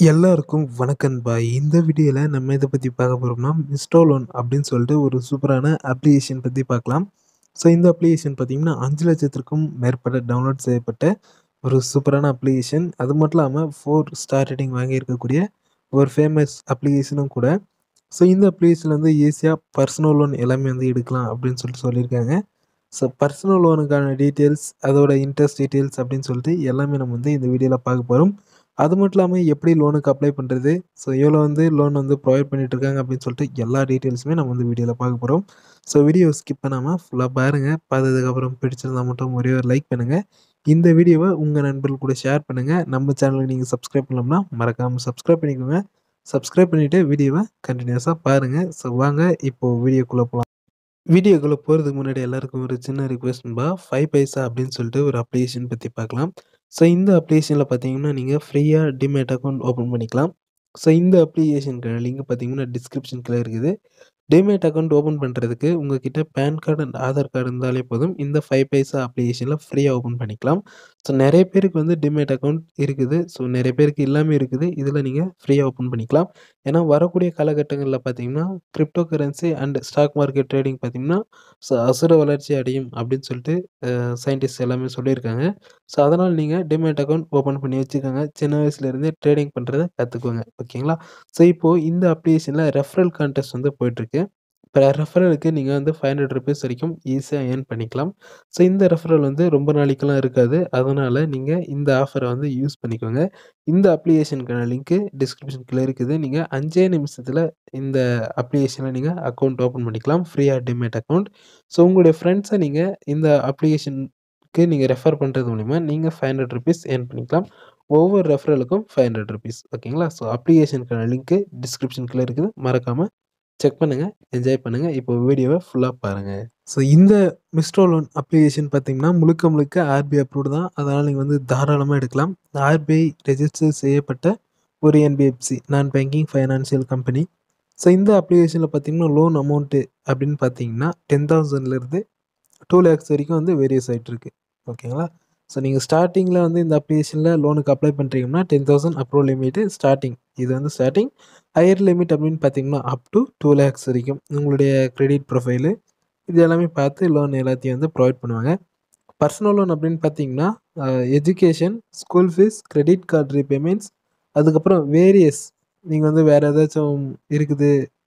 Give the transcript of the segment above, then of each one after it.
எல்லாருக்கும் வணக்கம் பாய் இந்த வீடியோவில் நம்ம இதை பற்றி பார்க்க போகிறோம்னா மிஸ்டோலோன் அப்படின்னு சொல்லிட்டு ஒரு சூப்பரான அப்ளிகேஷன் பற்றி பார்க்கலாம் ஸோ இந்த அப்ளிகேஷன் பார்த்தீங்கன்னா அஞ்சு லட்சத்திற்கும் மேற்பட்ட டவுன்லோட் செய்யப்பட்ட ஒரு சூப்பரான அப்ளிகேஷன் அது மட்டும் இல்லாமல் ஃபோர் ஸ்டார் ரேட்டிங் வாங்கியிருக்கக்கூடிய ஒரு ஃபேமஸ் அப்ளிகேஷனும் கூட ஸோ இந்த அப்ளிகேஷனில் வந்து ஈஸியாக பர்சனல் லோன் எல்லாமே வந்து எடுக்கலாம் அப்படின்னு சொல்லிட்டு சொல்லியிருக்காங்க ஸோ பர்சனல் லோனுக்கான டீட்டெயில்ஸ் அதோட இன்ட்ரெஸ்ட் டீட்டெயில்ஸ் அப்படின்னு சொல்லிட்டு எல்லாமே நம்ம வந்து இந்த வீடியோவில் பார்க்க போகிறோம் அது மட்டும் இல்லாமல் எப்படி லோனுக்கு அப்ளை பண்ணுறது ஸோ எவ்வளோ வந்து லோன் வந்து ப்ரொவைட் பண்ணிட்டு இருக்காங்க அப்படின்னு சொல்லிட்டு எல்லா டீட்டெயில்ஸுமே நம்ம வந்து வீடியோவில் பார்க்க போகிறோம் ஸோ வீடியோ ஸ்கிப் பண்ணாமல் ஃபுல்லாக பாருங்கள் பார்த்ததுக்கப்புறம் பிடிச்சிருந்தா மட்டும் ஒரே ஒரு லைக் பண்ணுங்கள் இந்த வீடியோவை உங்கள் நண்பர்கள் கூட ஷேர் பண்ணுங்கள் நம்ம சேனலுக்கு நீங்கள் சப்ஸ்கிரைப் பண்ணோம்னா மறக்காமல் சப்ஸ்கிரைப் பண்ணிக்கோங்க சப்ஸ்கிரைப் பண்ணிவிட்டு வீடியோவை கண்டினியூஸாக பாருங்கள் ஸோ வாங்க இப்போது வீடியோக்குள்ளே போகலாம் வீடியோக்குள்ளே போகிறதுக்கு முன்னாடி எல்லாருக்கும் ஒரு சின்ன ரிக்வெஸ்ட்பா ஃபைவ் பைசா அப்படின்னு சொல்லிட்டு ஒரு அப்ளிகேஷன் பற்றி பார்க்கலாம் ஸோ இந்த அப்ளிகேஷனில் பார்த்தீங்கன்னா நீங்கள் ஃப்ரீயாக டிமேட் அக்கௌண்ட் ஓப்பன் பண்ணிக்கலாம் ஸோ இந்த அப்ளிகேஷனுக்கான லிங்க் பார்த்தீங்கன்னா டிஸ்கிரிப்ஷனுக்குள்ள இருக்குது டிமேட் அக்கௌண்ட் ஓப்பன் பண்ணுறதுக்கு உங்ககிட்ட PAN card and Aadhaar card இருந்தாலே போதும் இந்த ஃபைவ் பைசா அப்ளிகேஷனில் ஃப்ரீயாக ஓப்பன் பண்ணிக்கலாம் ஸோ நிறைய பேருக்கு வந்து டிமேட் அக்கௌண்ட் இருக்குது ஸோ நிறைய பேருக்கு இல்லாமல் இருக்குது இதில் நீங்கள் ஃப்ரீயாக ஓப்பன் பண்ணிக்கலாம் ஏன்னா வரக்கூடிய காலகட்டங்களில் பார்த்தீங்கன்னா cryptocurrency and stock market trading பார்த்தீங்கன்னா ஸோ அசுர வளர்ச்சி அடையும் அப்படின்னு சொல்லிட்டு சயின்டிஸ்ட் எல்லாமே சொல்லியிருக்காங்க ஸோ அதனால் நீங்கள் டிமேட் அக்கௌண்ட் ஓப்பன் பண்ணி வச்சுக்கோங்க சின்ன வயசுலேருந்தே ட்ரேடிங் பண்ணுறதை கற்றுக்குவோங்க ஓகேங்களா ஸோ இப்போது இந்த அப்ளிகேஷனில் ரெஃபரல் கான்டெஸ்ட் வந்து போயிட்டுருக்கு இப்போ ரெஃபரலுக்கு நீங்கள் வந்து ஃபைவ் ஹண்ட்ரட் ருபீஸ் வரைக்கும் ஈஸியாக ஏர்ன் பண்ணிக்கலாம் ஸோ இந்த ரெஃபரல் வந்து ரொம்ப நாளைக்கெல்லாம் இருக்காது அதனால் நீங்கள் இந்த ஆஃபரை வந்து யூஸ் பண்ணிக்கோங்க இந்த அப்ளிகேஷனுக்கான லிங்க்கு டிஸ்கிரிப்ஷனுக்குள்ளே இருக்குது நீங்கள் அஞ்சே நிமிஷத்தில் இந்த அப்ளிகேஷனில் நீங்கள் அக்கௌண்ட் ஓப்பன் பண்ணிக்கலாம் ஃப்ரீயாக டிமேட் அக்கௌண்ட் ஸோ உங்களுடைய ஃப்ரெண்ட்ஸை நீங்கள் இந்த அப்ளிகேஷனுக்கு நீங்கள் ரெஃபர் பண்ணுறது மூலிமா நீங்கள் ஃபைவ் ஹண்ட்ரட் ருபீஸ் ஏர்ன் பண்ணிக்கலாம் ஒவ்வொரு ரெஃபரலுக்கும் ஃபைவ் ஹண்ட்ரட் ருபீஸ் ஓகேங்களா ஸோ அப்ளிகேஷனுக்கான லிங்க்கு டிஸ்கிரிப்ஷனுக்குள்ளே இருக்குது மறக்காமல் செக் பண்ணுங்கள் என்ஜாய் பண்ணுங்கள் இப்போ வீடியோவை ஃபுல்லாக பாருங்கள் ஸோ இந்த மிஸ்டோ லோன் அப்ளிகேஷன் பார்த்தீங்கன்னா முழுக்க முழுக்க ஆர்பிஐ அப்ரூவ்டு தான் அதனால் நீங்கள் வந்து தாராளமாக எடுக்கலாம் ஆர்பிஐ ரெஜிஸ்டர் செய்யப்பட்ட ஒரு என்பிஎஃப்சி நான் பேங்கிங் ஃபைனான்சியல் கம்பெனி ஸோ இந்த அப்ளிகேஷனில் பார்த்தீங்கன்னா லோன் அமௌண்ட்டு அப்படின்னு பார்த்தீங்கன்னா டென் தௌசண்ட்லேருந்து டூ லேக்ஸ் வரைக்கும் வந்து வேரியஸ் ஆகிட்டு இருக்கு ஓகேங்களா ஸோ நீங்கள் ஸ்டார்டிங்கில் வந்து இந்த அப்ளிகேஷனில் லோனுக்கு அப்ளை பண்ணுறீங்கன்னா ten thousand approval limit starting இது வந்து ஸ்டார்டிங் ஹையர் லிமிட் அப்படின்னு பார்த்தீங்கன்னா அப் டு டூ லேக்ஸ் வரைக்கும் உங்களுடைய க்ரெடிட் ப்ரொஃபைலு இது எல்லாமே பார்த்து லோன் எல்லாத்தையும் வந்து ப்ரொவைட் பண்ணுவாங்க பர்சனல் லோன் அப்படின்னு பார்த்தீங்கன்னா education school fees credit card repayments அதுக்கப்புறம் வேரியஸ் நீங்கள் வந்து வேறு ஏதாச்சும் இருக்குது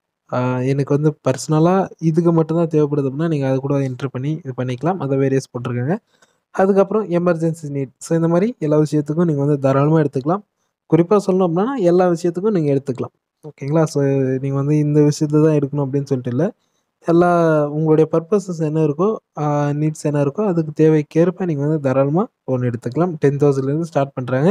எனக்கு வந்து பர்சனலாக இதுக்கு மட்டும்தான் தேவைப்படுது அப்படின்னா நீங்கள் அதை கூட என்ட்ரு பண்ணி இது பண்ணிக்கலாம் அதை வேரியஸ் போட்டிருக்காங்க அதுக்கப்புறம் எமர்ஜென்சி நீட் ஸோ இந்த மாதிரி எல்லா விஷயத்துக்கும் நீங்கள் வந்து தாராளமாக எடுத்துக்கலாம் குறிப்பாக சொல்லணும் அப்படின்னா எல்லா விஷயத்துக்கும் நீங்கள் எடுத்துக்கலாம் ஓகேங்களா ஸோ நீங்கள் வந்து இந்த விஷயத்தை தான் எடுக்கணும் அப்படின்னு சொல்லிட்டு இல்லை எல்லா உங்களுடைய பர்பஸஸ் என்ன இருக்கோ நீட்ஸ் என்ன இருக்கோ அதுக்கு தேவைக்கேற்ப நீங்கள் வந்து தாராளமாக லோன் எடுத்துக்கலாம் டென் தௌசண்ட்லேருந்து ஸ்டார்ட் பண்ணுறாங்க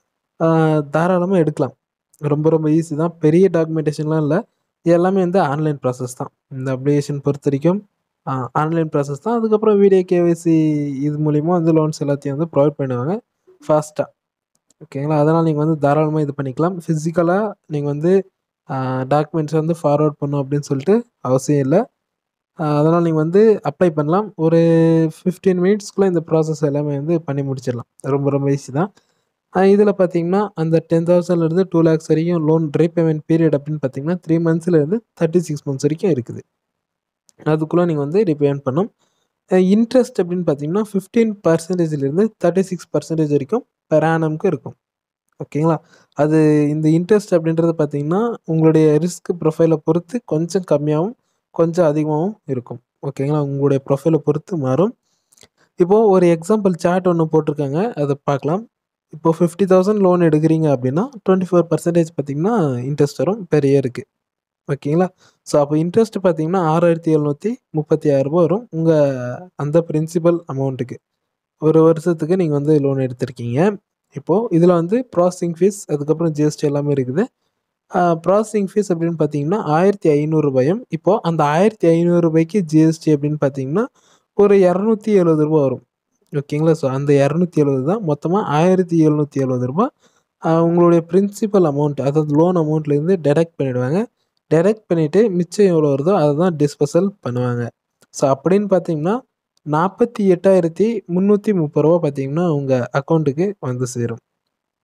தாராளமாக எடுக்கலாம் ரொம்ப ரொம்ப ஈஸி தான் பெரிய டாக்குமெண்டேஷன்லாம் இல்லை இது எல்லாமே வந்து ஆன்லைன் ப்ராசஸ் தான் இந்த அப்ளிகேஷன் பொறுத்த வரைக்கும் ஆன்லைன் ப்ராசஸ் தான் அதுக்கப்புறம் வீடியோ கேவைசி இது மூலிமா வந்து லோன்ஸ் எல்லாத்தையும் வந்து ப்ரொவைட் பண்ணுவாங்க ஃபாஸ்ட்டாக ஓகேங்களா அதனால் நீங்கள் வந்து தாராளமாக இது பண்ணிக்கலாம் ஃபிசிக்கலாக நீங்கள் வந்து டாக்குமெண்ட்ஸ் வந்து ஃபார்வர்ட் பண்ணும் அப்படின்னு சொல்லிட்டு அவசியம் இல்லை அதனால் நீங்கள் வந்து அப்ளை பண்ணலாம் ஒரு ஃபிஃப்டீன் மினிட்ஸ்க்குள்ளே இந்த ப்ராசஸ் எல்லாமே வந்து பண்ணி முடிச்சிடலாம் ரொம்ப ரொம்ப ஈஸி தான் இதில் பார்த்தீங்கன்னா அந்த டென் தௌசண்ட்லேருந்து டூ லேக்ஸ் வரைக்கும் லோன் ரீபேமெண்ட் பீரியட் அப்படின்னு பார்த்தீங்கன்னா த்ரீ மந்த்ஸ்லேருந்து தேர்ட்டி சிக்ஸ் மந்த்ஸ் வரைக்கும் இருக்குது அதுக்குள்ளே நீங்கள் வந்து ரீபேமெண்ட் பண்ணும் இன்ட்ரெஸ்ட் அப்படின்னு பார்த்தீங்கன்னா ஃபிஃப்டீன் பர்சன்டேஜ்லேருந்து தேர்ட்டி சிக்ஸ் பர்சன்டேஜ் வரைக்கும் பெர் ஆனம்க்கு இருக்கும் ஓகேங்களா அது இந்த இன்ட்ரெஸ்ட் அப்படின்றது பார்த்தீங்கன்னா உங்களுடைய ரிஸ்க் ப்ரொஃபைலை பொறுத்து கொஞ்சம் கம்மியாகவும் கொஞ்சம் அதிகமாகவும் இருக்கும் ஓகேங்களா உங்களுடைய ப்ரொஃபைலை பொறுத்து மாறும் இப்போது ஒரு எக்ஸாம்பிள் சார்ட் ஒன்று போட்டிருக்காங்க அதை பார்க்கலாம் இப்போ ஃபிஃப்டி தௌசண்ட் லோன் எடுக்கிறீங்க அப்படின்னா டுவெண்ட்டி ஃபோர் பர்சன்டேஜ் பார்த்தீங்கன்னா இன்ட்ரெஸ்ட் வரும் பெர் இயருக்கு ஓகேங்களா ஸோ அப்போ இன்ட்ரெஸ்ட் பார்த்தீங்கன்னா ஆறாயிரத்தி எழுநூற்றி முப்பத்தி ஆயிரரூபா வரும் உங்கள் அந்த பிரின்சிபல் அமௌண்ட்டுக்கு ஒரு வருஷத்துக்கு நீங்கள் வந்து லோன் எடுத்திருக்கீங்க இப்போது இதில் வந்து ப்ராசஸிங் ஃபீஸ் அதுக்கப்புறம் ஜிஎஸ்டி எல்லாமே இருக்குது ப்ராசஸிங் ஃபீஸ் அப்படின்னு பார்த்தீங்கன்னா ஆயிரத்தி ஐநூறுரூபாயும் இப்போது அந்த ஆயிரத்தி ஐநூறுரூபாய்க்கு ஜிஎஸ்டி அப்படின்னு பார்த்தீங்கன்னா ஒரு இரநூத்தி எழுபது ரூபா வரும் ஓகேங்களா ஸோ அந்த இரநூத்தி எழுபது தான் மொத்தமாக ஆயிரத்தி எழுநூற்றி எழுபது ரூபா உங்களுடைய பிரின்சிபல் அமௌண்ட் அதாவது லோன் அமௌண்ட்லேருந்து டெடக்ட் பண்ணிவிடுவாங்க டெடக்ட் பண்ணிவிட்டு மிச்சம் எவ்வளோ வருதோ அதை தான் டிஸ்பசல் பண்ணுவாங்க ஸோ அப்படின்னு பார்த்தீங்கன்னா நாற்பத்தி எட்டாயிரத்தி முந்நூற்றி முப்பது ரூபா பார்த்தீங்கன்னா உங்கள் அக்கௌண்ட்டுக்கு வந்து சேரும்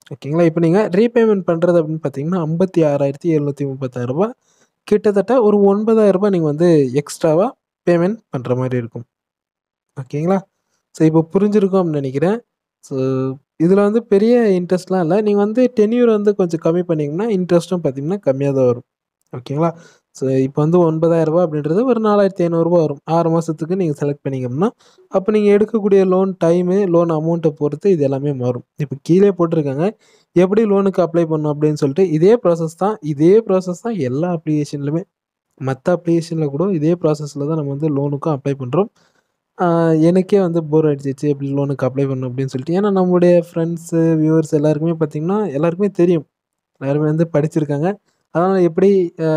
ஓகேங்களா இப்போ நீங்கள் ரீபேமெண்ட் பண்ணுறது அப்படின்னு பார்த்தீங்கன்னா ஐம்பத்தி ஆறாயிரத்தி எழுநூற்றி முப்பத்தாயிரரூபா கிட்டத்தட்ட ஒரு ஒன்பதாயிரரூபா நீங்கள் வந்து எக்ஸ்ட்ராவாக பேமெண்ட் பண்ணுற மாதிரி இருக்கும் ஓகேங்களா ஸோ இப்போ புரிஞ்சிருக்கும் அப்படின்னு நினைக்கிறேன் ஸோ இதில் வந்து பெரிய இன்ட்ரெஸ்ட்லாம் இல்லை நீங்கள் வந்து டென்யூர் வந்து கொஞ்சம் கம்மி பண்ணிங்கன்னா இன்ட்ரெஸ்ட்டும் பார்த்தீங்கன்னா கம்மியாக தான் வரும் ஓகேங்களா ஸோ இப்போ வந்து ஒன்பதாயிரரூபா அப்படின்றது ஒரு நாலாயிரத்தி ஐநூறுரூவா வரும் ஆறு மாதத்துக்கு நீங்கள் செலக்ட் பண்ணிக்கணும்னா அப்போ நீங்கள் எடுக்கக்கூடிய லோன் டைமு லோன் அமௌண்ட்டை பொறுத்து இது எல்லாமே மாறும் இப்போ கீழே போட்டிருக்காங்க எப்படி லோனுக்கு அப்ளை பண்ணணும் அப்படின்னு சொல்லிட்டு இதே ப்ராசஸ் தான் இதே ப்ராசஸ் தான் எல்லா அப்ளிகேஷன்லையுமே மற்ற அப்ளிகேஷனில் கூட இதே ப்ராசஸில் தான் நம்ம வந்து லோனுக்கும் அப்ளை பண்ணுறோம் எனக்கே வந்து போர் அடிச்சிச்சு எப்படி லோனுக்கு அப்ளை பண்ணணும் அப்படின்னு சொல்லிட்டு ஏன்னா நம்மளுடைய ஃப்ரெண்ட்ஸு வியூவர்ஸ் எல்லாருக்குமே பார்த்திங்கன்னா எல்லாருக்குமே தெரியும் எல்லாருமே வந்து படிச்சிருக்காங்க அதனால் எப்படி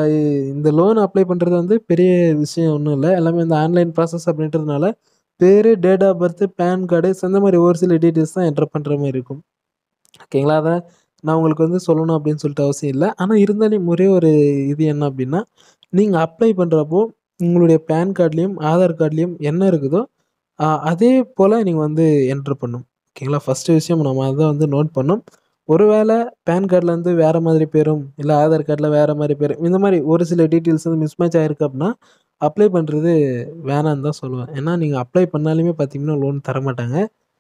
இந்த லோன் அப்ளை பண்ணுறது வந்து பெரிய விஷயம் ஒன்றும் இல்லை எல்லாமே இந்த ஆன்லைன் ப்ராசஸ் அப்படின்றதுனால பேர் date of birth PAN card அந்த மாதிரி ஒரு சில டீட்டெயில்ஸ் தான் என்டர் பண்ணுற மாதிரி இருக்கும் ஓகேங்களா அதை நான் உங்களுக்கு வந்து சொல்லணும் அப்படின்னு சொல்லிட்டு அவசியம் இல்லை ஆனால் இருந்தாலும் ஒரே ஒரு இது என்ன அப்படின்னா நீங்கள் அப்ளை பண்ணுறப்போ உங்களுடைய பேன் கார்ட்லேயும் ஆதார் கார்ட்லேயும் என்ன இருக்குதோ அதே போல் நீங்கள் வந்து என்ட்ரு பண்ணும் ஓகேங்களா ஃபஸ்ட்டு விஷயம் நம்ம அதை வந்து நோட் பண்ணோம் ஒருவேளை பேன் கார்டில் வந்து வேறு மாதிரி பேரும் இல்லை ஆதார் கார்டில் வேறு மாதிரி பேரும் இந்த மாதிரி ஒரு சில டீட்டெயில்ஸ் வந்து மிஸ்மேட்ச் ஆகிருக்கு அப்படின்னா அப்ளை பண்ணுறது வேணான்னு தான் சொல்லுவேன் ஏன்னா நீங்கள் அப்ளை பண்ணாலுமே பார்த்தீங்கன்னா லோன் தரமாட்டாங்க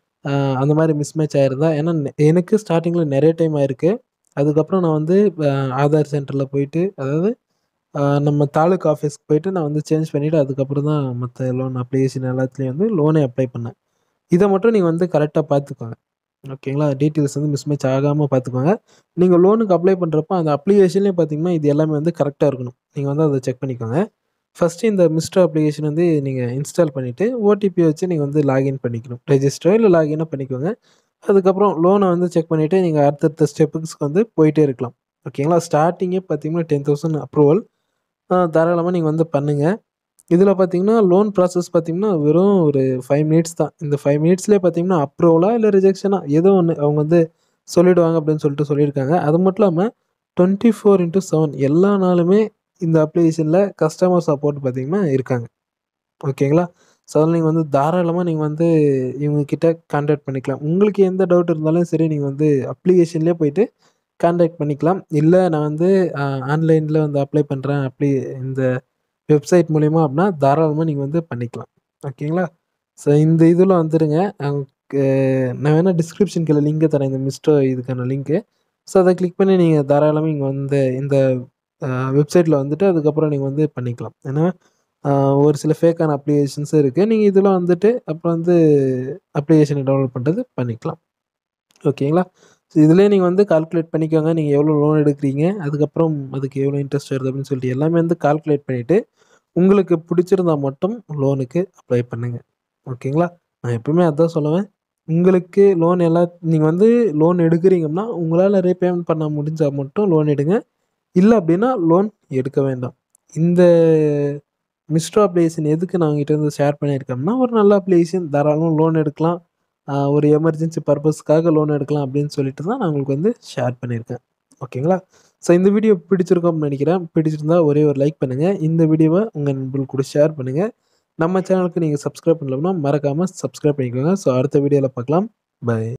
அந்த மாதிரி மிஸ்மேட்ச் ஆயிருந்தா ஏன்னா எனக்கு ஸ்டார்டிங்கில் நிறைய டைம் ஆயிருக்கு அதுக்கப்புறம் நான் வந்து ஆதார் சென்டரில் போயிட்டு அதாவது நம்ம தாலுக் ஆஃபீஸ்க்கு போயிட்டு நான் வந்து சேஞ்ச் பண்ணிவிட்டு அதுக்கப்புறம் தான் மற்ற லோன் அப்ளிகேஷன் எல்லாத்துலேயும் வந்து லோனே அப்ளை பண்ணேன் இதை மட்டும் நீங்கள் வந்து கரெக்டாக பார்த்துக்கோங்க ஓகேங்களா டீட்டெயில்ஸ் வந்து மிஸ்மேட்ச் ஆகாமல் பார்த்துக்கோங்க நீங்கள் லோனுக்கு அப்ளை பண்ணுறப்ப அந்த அப்ளிகேஷன்லேயும் பார்த்தீங்கன்னா இது எல்லாமே வந்து கரெக்டாக இருக்கணும் நீங்கள் வந்து அதை செக் பண்ணிக்கோங்க ஃபஸ்ட்டு இந்த மிஸ்டர் அப்ளிகேஷன் வந்து நீங்கள் இன்ஸ்டால் பண்ணிவிட்டு ஓடிபி வச்சு நீங்கள் வந்து லாகின் பண்ணிக்கணும் ரெஜிஸ்டரோ இல்லை லாகினோ பண்ணிக்கோங்க அதுக்கப்புறம் லோனை வந்து செக் பண்ணிவிட்டு நீங்கள் அடுத்தடுத்த ஸ்டெப்புக்கு வந்து போயிட்டே இருக்கலாம் ஓகேங்களா ஸ்டார்டிங்கே பார்த்தீங்கன்னா டென் தௌசண்ட் அப்ரூவல் தாராளமாக நீங்கள் வந்து பண்ணுங்கள் இதில் பார்த்தீங்கன்னா லோன் ப்ராசஸ் பார்த்தீங்கன்னா வெறும் ஒரு ஃபைவ் மினிட்ஸ் தான் இந்த ஃபைவ் மினிட்ஸ்லேயே பார்த்தீங்கன்னா அப்ரூவலாக இல்லை ரிஜெக்ஷனாக ஏதோ ஒன்று அவங்க வந்து சொல்லிவிடுவாங்க அப்படின்னு சொல்லிட்டு சொல்லியிருக்காங்க அது மட்டும் இல்லாமல் டுவெண்ட்டி ஃபோர் இன்ட்டு செவன் எல்லா நாளுமே இந்த அப்ளிகேஷனில் கஸ்டமர் சப்போர்ட் பார்த்தீங்கன்னா இருக்காங்க ஓகேங்களா ஸோ அதில் நீங்கள் வந்து தாராளமாக நீங்கள் வந்து இவங்கக்கிட்ட கான்டாக்ட் பண்ணிக்கலாம் உங்களுக்கு எந்த டவுட் இருந்தாலும் சரி நீங்கள் வந்து அப்ளிகேஷன்லேயே போயிட்டு கான்டாக்ட் பண்ணிக்கலாம் இல்லை நான் வந்து ஆன்லைனில் வந்து அப்ளை பண்ணுறேன் அப்படி இந்த வெப்சைட் மூலிமா அப்படின்னா தாராளமாக நீங்கள் வந்து பண்ணிக்கலாம் ஓகேங்களா ஸோ இந்த இதில் வந்துடுங்க நான் வேணால் டிஸ்கிரிப்ஷன் கீழே லிங்க்கை தரேன் இந்த மிஸ்டோ இதுக்கான லிங்க்கு ஸோ அதை கிளிக் பண்ணி நீங்கள் தாராளமாக இங்கே வந்து இந்த வெப்சைட்டில் வந்துட்டு அதுக்கப்புறம் நீங்கள் வந்து பண்ணிக்கலாம் ஏன்னா ஒரு சில ஃபேக்கான அப்ளிகேஷன்ஸும் இருக்குது நீங்கள் இதில் வந்துட்டு அப்புறம் வந்து அப்ளிகேஷனை டவுன்லோட் பண்ணுறது பண்ணிக்கலாம் ஓகேங்களா ஸோ இதிலே நீங்கள் வந்து கால்குலேட் பண்ணிக்கோங்க நீங்கள் எவ்வளோ லோன் எடுக்கிறீங்க அதுக்கப்புறம் அதுக்கு எவ்வளோ இன்ட்ரெஸ்ட் வருது அப்படின்னு சொல்லிட்டு எல்லாமே வந்து கால்குலேட் பண்ணிவிட்டு உங்களுக்கு பிடிச்சிருந்தா மட்டும் லோனுக்கு அப்ளை பண்ணுங்கள் ஓகேங்களா நான் எப்பவுமே அதான் சொல்லுவேன் உங்களுக்கு லோன் எல்லாம் நீங்கள் வந்து லோன் எடுக்கிறீங்கன்னா உங்களால் ரீபேமெண்ட் பண்ண முடிஞ்சால் மட்டும் லோன் எடுங்க இல்லை அப்படின்னா லோன் எடுக்க வேண்டாம் இந்த மிஸ்ட்ரோ அப்ளிகேஷன் எதுக்கு நான் உங்ககிட்ட வந்து ஷேர் பண்ணியிருக்கோம்னா ஒரு நல்ல அப்ளிகேஷன் தாராளமாக லோன் எடுக்கலாம் ஒரு எமர்ஜென்சி பர்பஸ்க்காக லோன் எடுக்கலாம் அப்படின்னு சொல்லிட்டு தான் நான் உங்களுக்கு வந்து ஷேர் பண்ணியிருக்கேன் ஓகேங்களா ஸோ இந்த வீடியோ பிடிச்சிருக்கோம்னு நினைக்கிறேன் பிடிச்சிருந்தா ஒரே ஒரு லைக் பண்ணுங்கள் இந்த வீடியோவை உங்கள் நண்பர்கள் கூட ஷேர் பண்ணுங்கள் நம்ம சேனலுக்கு நீங்கள் சப்ஸ்கிரைப் பண்ணலன்னா மறக்காமல் சப்ஸ்கிரைப் பண்ணிக்கோங்க ஸோ அடுத்த வீடியோவில் பார்க்கலாம் பை